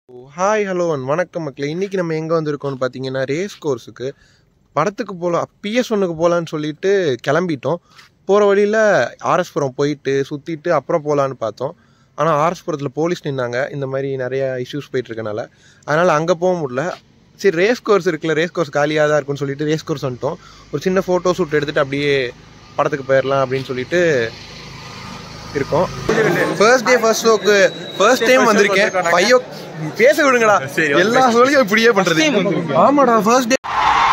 Hi hello and வணக்கம் மக்களே இன்றைக்கி நம்ம எங்கே வந்திருக்கோம்னு பார்த்தீங்கன்னா ரேஸ் கோர்ஸுக்கு படத்துக்கு போகலாம் பிஎஸ் ஒன்றுக்கு போகலான்னு சொல்லிட்டு கிளம்பிட்டோம் போகிற வழியில் ஆர்எஸ்புரம் போயிட்டு சுற்றிட்டு அப்புறம் போகலான்னு பார்த்தோம் ஆனால் ஆர்எஸ்புரத்தில் போலீஸ் நின்னாங்க இந்த மாதிரி நிறைய இஷ்யூஸ் போயிட்டுருக்கனால அதனால் அங்கே போக முடியல சரி ரேஸ் கோர்ஸ் இருக்குல்ல ரேஸ் கோர்ஸ் காலியாக தான் இருக்குன்னு சொல்லிட்டு ரேஸ் கோர்ஸ் வந்துட்டோம் ஒரு சின்ன ஃபோட்டோ ஷூட் எடுத்துகிட்டு அப்படியே படத்துக்கு போயிடலாம் அப்படின்னு சொல்லிட்டு இருக்கோம் ஃபர்ஸ்ட் டே ஃபர்ஸ்ட் ஷோக்கு ஃபர்ஸ்ட் டைம் வந்திருக்கேன் பையோ பேச விடுங்கடா எல்லா ஷோலையும் இப்படியே பண்றது ஆமாடா ஃபர்ஸ்ட் டே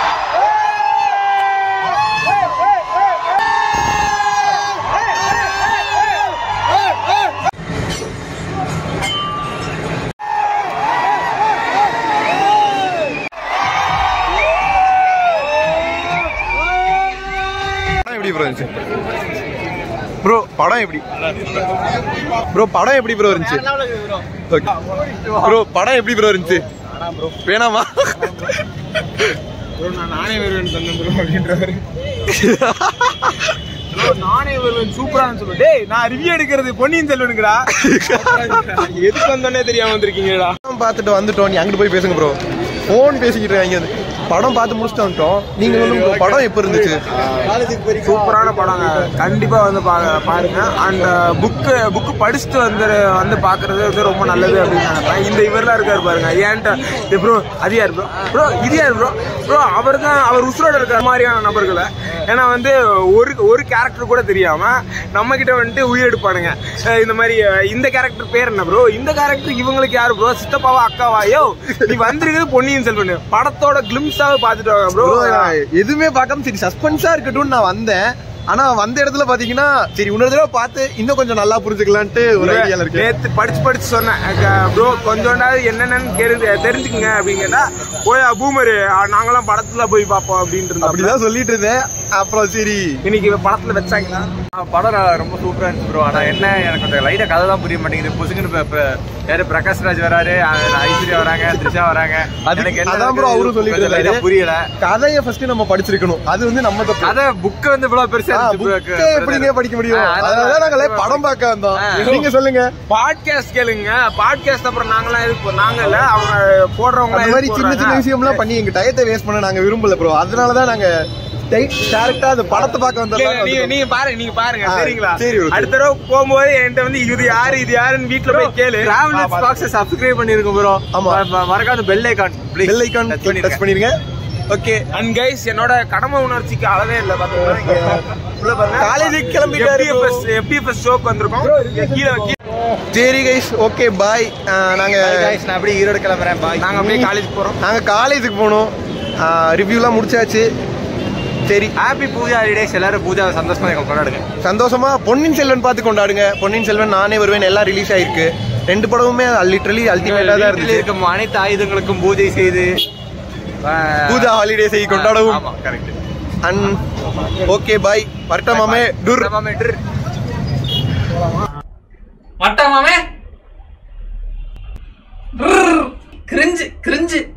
எப்படி ப்ரோ இருந்துச்சு ப்ரோ படம் எப்படி ப்ரோ படம் எப்படி ப்ரோ இருந்துச்சு ப்ரோ படம் எப்படி ப்ரோ இருந்துச்சு வேணாமா நானே வருவேன் தந்தேன் ப்ரோ அப்படின்றவர் நானே வருவேன் சூப்பரா சொல்லு டேய் நான் ரிவ்யூ எடுக்கிறது பொன்னியின் செல்வனுக்குடா எதுக்கு வந்தோன்னே தெரியாம வந்திருக்கீங்கடா படம் பார்த்துட்டு வந்துட்டோம் நீ அங்கிட்டு போய் பேசுங்க ப்ரோ ஃபோன் பேசிக்கிட்டு இருக்காங்க படம் பார்த்து முடிச்சுட்டு வந்துட்டோம் நீங்க சொல்லுங்க bro, படம் எப்போ இருந்துச்சு சூப்பரான படங்க கண்டிப்பா வந்து பா- பாருங்க அண்ட் புக்கு புக்கு படிச்சுட்டு வந்து வந்து பாக்குறது வந்து ரொம்ப நல்லது அப்படின்னு நினைப்பேன் இந்த இவர்லாம் இருக்காரு பாருங்க ஏன்ட்ட ப்ரோ அது யார் ப்ரோ ப்ரோ இது யார் ப்ரோ ப்ரோ அவர் தான் அவர் உசுரோட இருக்கிற மாதிரியான நபர்களை ஏன்னா வந்து ஒரு ஒரு கேரக்டர் கூட தெரியாம நம்ம கிட்ட வந்துட்டு உயிர் எடுப்பானுங்க அஹ் இந்த மாதிரி அஹ் இந்த கேரக்டர் பேர் என்ன ப்ரோ இந்த கேரக்டர் இவங்களுக்கு யாரு ப்ரோ சித்தப்பாவா அக்காவா யோ நீ வந்திருக்கிறது பொன்னியின் செல்வன் படத்தோட கிளிம்ஸாவே பார்த்துட்டு வாங்க ப்ரோ ப்ரோ எதுவுமே பார்க்காம சரி சஸ்பென்ஸா இருக்கட்டும்னு நான் வந்தேன் ஆனா வந்த இடத்துல பாத்தீங்கன்னா சரி இன்னொரு தடவை பார்த்து இன்னும் கொஞ்சம் நல்லா புரிஞ்சுக்கலான்ட்டு ஒரு ஐடியால இருக்கு நேத்து படிச்சு படிச்சு சொன்னேன் ப்ரோ கொஞ்சோண்டாவது என்னென்னு கேரு தெரிஞ்சுக்குங்க அப்படின்னு கேட்டா போய் பூமரு நாங்களாம் படத்துல போய் பார்ப்போம் அப்படின்ட்டு இருந்தோம் அப்படிதான் சொல்லிட்டு இருந்தேன் அப்புறம் சரி இன்னைக்கு படத்துல வச்சாங்களா படம் நல்லா- ரொம்ப சூப்பரா இருந்துச்சு ப்ரோ ஆனா என்ன எனக்கு அந்த லைட்டா கதை தான் புரிய மாட்டேங்குது பொசுக்குன்னு இப்ப- இப்ப யாரு பிரகாஷ் ராஜ் வராரு அஹ் ஐஸ்வர்யா வராங்க த்ரிஷா வராங்க அது- எனக்கு என்ன அதான் bro அவரும் சொல்லிட்டு கொஞ்சம் light ஆ இருந்தாரு. புரியல கதையை ஃபர்ஸ்ட் நம்ம படிச்சிருக்கணும் அது வந்து நம்ம தப்பு கதை புக் வந்து இவ்வளவு பெருசா இருந்துச்சு bro. புக்கை எப்படிங்க படிக்க முடியும் ஆ, அதான் அதனால நாங்களே படம் பார்க்க வந்தோம் நீங்க சொல்லுங்க பாட்காஸ்ட் கேளுங்க பாட்காஸ்ட் அப்புறம் நாங்களாம் எதுக்கு நாங்க இல்ல அவங்க போடுறவங்க அந்த மாதிரி சின்ன சின்ன விஷயம்லாம் பண்ணி எங்க டயத்தை வேஸ்ட் பண்ண நாங்க விரும்பல ப்ரோ அதனால தான் நாங்க டேரக்டா அந்த படத்தை பார்க்க நீங்க வந்தோம் நீங்க பாருங்க நீங்க பாருங்க ஆ, சரிங்களா சரி, bro. அடுத்த தடவை போகும்போது என்கிட்ட வந்து இது யாரு இது யாருன்னு வீட்டுல போய் கேளு டிராவலர்ஸ் பாக்ஸ் சப்ஸ்கிரைப் பண்ணிருக்கோம் ப்ரோ ஆமா. மறக்காத bell icon bell icon touch பண்ணிருங்க ஓகே அண்ட் கைஸ் என்னோட கடமை உணர்ச்சிக்கு அளவே இல்ல பாத்தீங்களா இங்க உள்ள பாருங்க காலேஜுக்கு கிளம்பிட்டாரு bro. FDFS FDFS ஷோக்கு வந்திருக்கோம் இங்க கீழே கீழே சரி கைஸ் ஓகே பாய் நாங்க நான் அப்படியே ஈரோடு கிளம்புறேன் பாய் நாங்க அப்படியே காலேஜ் போறோம் நாங்க காலேஜுக்கு போனோம் ரிவ்யூலாம் முடிச்சாச்சு சரி ஹாப்பி பூஜா ஹாலிடேஸ் எல்லாரும் பூஜா சந்தோஷமா கொண்டாடுங்க சந்தோஷமா பொன்னியின் செல்வன் பார்த்து கொண்டாடுங்க பொன்னியின் செல்வன் நானே வருவேன் எல்லாம் ரிலீஸ் ஆயிருக்கு ரெண்டு படமுமே லிட்டரலி அல்டிமேட்டா தான் வீட்டில் இருந்துச்சு இருக்கும் அனைத்து ஆயுதங்களுக்கும் பூஜை செய்து அஹ், பூஜா ஹாலிடேஸை கொண்டாடவும் ஆமா கரெக்ட் அண்ட் ஓகே பாய் வரட்டமாமே டுர் மட்டமாமே கிரிஞ்சு கிரிஞ்சு